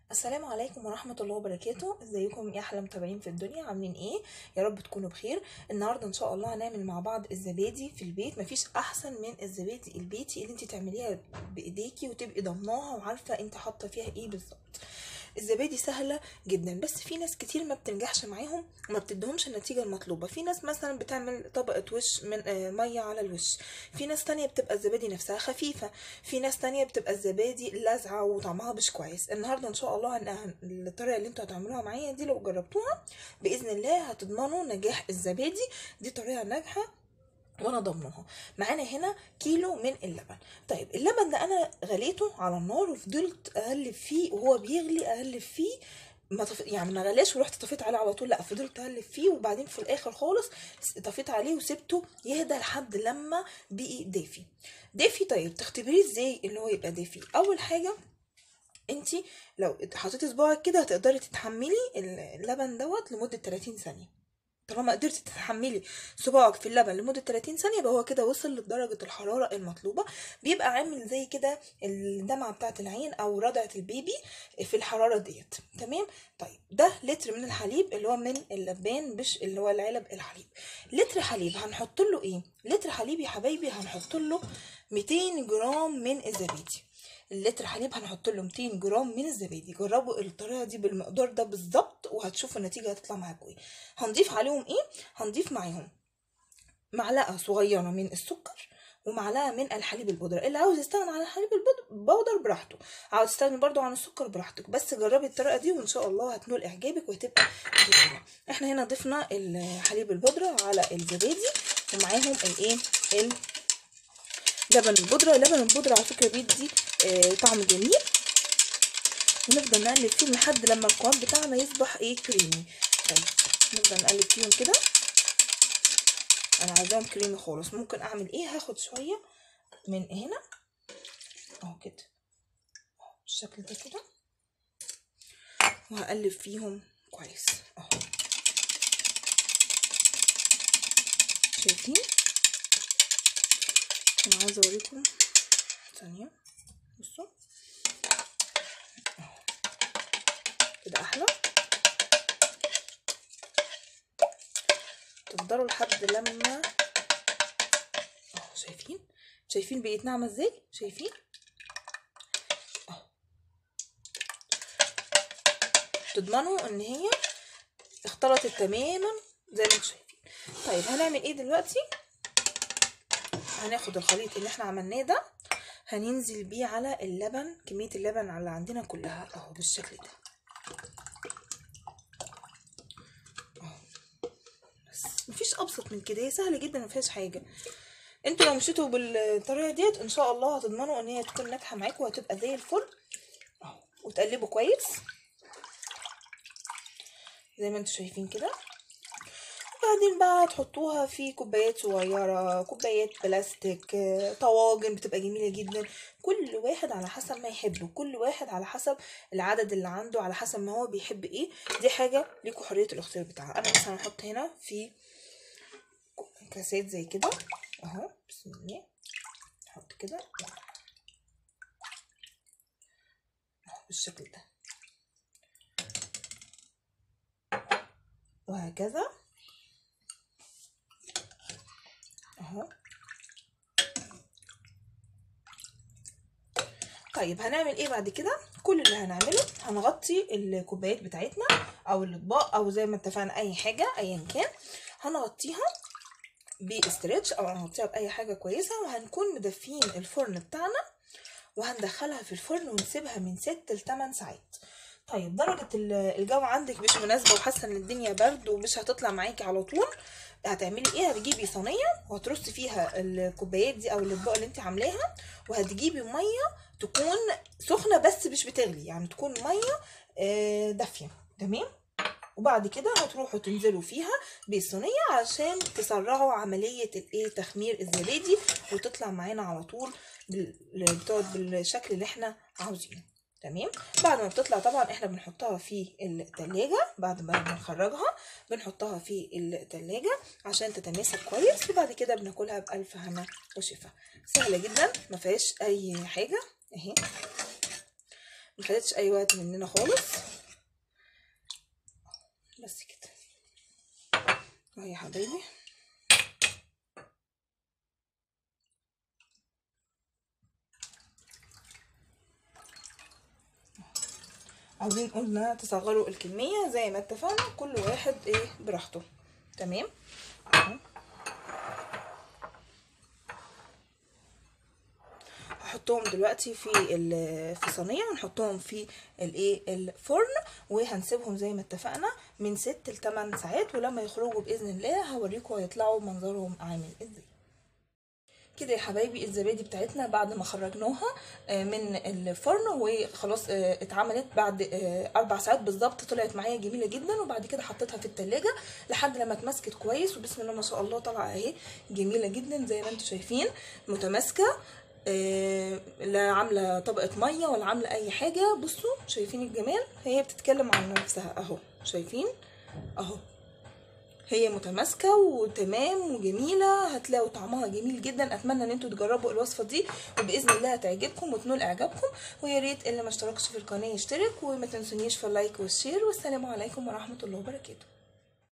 السلام عليكم ورحمة الله وبركاته ازيكم يا احلى متابعين في الدنيا عاملين ايه يا رب تكونوا بخير النهاردة ان شاء الله هنعمل مع بعض الزبادي في البيت مفيش احسن من الزبادي البيتي اللي انت تعمليها بايديكي وتبقي ضمناها وعارفة انت حاطة فيها ايه بالظبط الزبادي سهلة جدا بس في ناس كتير ما بتنجحش معاهم وما بتدهمش النتيجة المطلوبة في ناس مثلا بتعمل طبقة وش من آه، مية على الوش في ناس تانية بتبقى الزبادي نفسها خفيفة في ناس تانية بتبقى الزبادي لاذعة وطعمها مش كويس النهاردة ان شاء الله هن... هن- الطريقة اللي انتوا هتعملوها معايا دي لو جربتوها بإذن الله هتضمنوا نجاح الزبادي دي طريقة ناجحة وانا ضمنها معانا هنا كيلو من اللبن طيب اللبن ده انا غليته على النار وفضلت اقلب فيه وهو بيغلي اقلب فيه ما طف... يعني ما غلاش ورحت طفيت عليه على طول لا فضلت اقلب فيه وبعدين في الاخر خالص طفيت عليه وسبته يهدى لحد لما بقي دافي دافي طيب تختبريه ازاي اللي هو يبقى دافي اول حاجه انت لو حطيتي صباعك كده هتقدري تتحملي اللبن دوت لمده 30 ثانيه طالما قدرتي تتحملي صباعك في اللبن لمده 30 ثانيه يبقى هو كده وصل لدرجه الحراره المطلوبه بيبقى عامل زي كده الدمعه بتاعه العين او رضعه البيبي في الحراره ديت تمام طيب ده لتر من الحليب اللي هو من اللبان مش اللي هو العلب الحليب لتر حليب هنحط له ايه لتر حليب يا حبايبي هنحط له 200 جرام من الزبادي اللتر حليب هنحط له 200 جرام من الزبادي جربوا الطريقه دي بالمقدار ده بالظبط وهتشوفوا النتيجه هتطلع معاكم ايه هنضيف عليهم ايه هنضيف معاهم معلقه صغيره من السكر ومعلقه من الحليب البودره اللي عاوز يستغنى عن الحليب البود- البودر براحته عاوز تستغني برضو عن السكر براحتك بس جربي الطريقه دي وان شاء الله هتنول اعجابك وهتبقى جميله احنا هنا ضفنا الحليب البودره على الزبادي ومعاهم الايه ال- لبن البودره لبن البودره على فكره بيدي آه، طعم جميل ونفضل نقلب فيهم لحد لما القوام بتاعنا يصبح ايه كريمي طيب نفضل نقلب فيهم كده انا عايزاهم كريمي خالص ممكن اعمل ايه هاخد شويه من هنا اهو كده أهو بالشكل ده كده وهقلب فيهم كويس اهو شايفين انا عايزه اوريكم ثانيه بصوا أهو. كده احلى تفضلوا لحد لما اهو شايفين شايفين بقيت ناعمه ازاي شايفين اهو تضمنوا ان هي اختلطت تماما زي ما انتم شايفين طيب هنعمل ايه دلوقتي هناخد الخليط اللي احنا عملناه ده هننزل بيه على اللبن كمية اللبن اللي عندنا كلها اهو بالشكل ده اهو بس مفيش ابسط من كده هي سهلة جدا مفيهاش حاجة انتوا لو مشيتوا بالطريقة ديت ان شاء الله هتضمنوا ان هي تكون ناجحة معاكم وهتبقى زي الفل اهو وتقلبوا كويس زي ما انتوا شايفين كده بعدين بقى تحطوها في كوبايات صغيرة كوبايات بلاستيك آه، طواجن بتبقى جميلة جدا كل واحد على حسب ما يحبه كل واحد على حسب العدد اللي عنده على حسب ما هو بيحب ايه دي حاجة ليكوا حرية الاختيار بتاعها انا مثلا هحط هنا في كاسات زي كده اهو بسم الله نحط كده اهو بالشكل ده وهكذا اهو طيب هنعمل ايه بعد كده كل اللي هنعمله هنغطي الكوبايات بتاعتنا او الاطباق او زي ما اتفقنا اي حاجه ايا كان هنغطيها باسترتش او هنغطيها باي حاجه كويسه وهنكون مدفيين الفرن بتاعنا وهندخلها في الفرن ونسيبها من 6 ل 8 ساعات طيب درجة ال- الجو عندك مش مناسبة وحاسة ان الدنيا برد ومش هتطلع معاكي على طول هتعملي ايه هتجيبي صينية وهترصي فيها الكوبايات دي او الاطباق اللي انت عاملاها وهتجيبي مية تكون سخنة بس مش بتغلي يعني تكون مية آه، دافية تمام وبعد كده هتروحوا تنزلوا فيها بالصينية عشان تسرعوا عملية الايه تخمير الزبادي وتطلع معانا على طول بال- بتقعد بالشكل اللي احنا عاوزينه تمام بعد ما بتطلع طبعا احنا بنحطها في التلاجة بعد ما بنخرجها بنحطها في التلاجة عشان تتماسك كويس وبعد كده بناكلها بألف هنا وشفا سهلة جدا ما فيهاش اي حاجة اهي ما خدتش اي وقت مننا خالص بس كده اهو يا حبايبي عاوزين قلنا تصغروا الكمية زي ما اتفقنا كل واحد ايه براحته تمام اهو هحطهم دلوقتي في في صينيه ونحطهم في الايه الفرن وهنسيبهم زي ما اتفقنا من 6 ل 8 ساعات ولما يخرجوا باذن الله هوريكم هيطلعوا منظرهم عامل ازاي كده يا حبايبي الزبادي بتاعتنا بعد ما خرجناها من الفرن وخلاص اتعملت بعد اربع ساعات بالظبط طلعت معايا جميله جدا وبعد كده حطيتها في التلاجة لحد لما اتمسكت كويس وبسم الله ما شاء الله طالعه اهي جميله جدا زي ما انتم شايفين متماسكه لا عامله طبقه ميه ولا عامله اي حاجه بصوا شايفين الجمال هي بتتكلم عن نفسها اهو شايفين اهو هي متماسكه وتمام وجميله هتلاقوا طعمها جميل جدا اتمنى ان انتوا تجربوا الوصفه دي وباذن الله هتعجبكم وتنول اعجابكم ويا ريت اللي ما اشتركش في القناه يشترك وما تنسونيش في اللايك والشير والسلام عليكم ورحمه الله وبركاته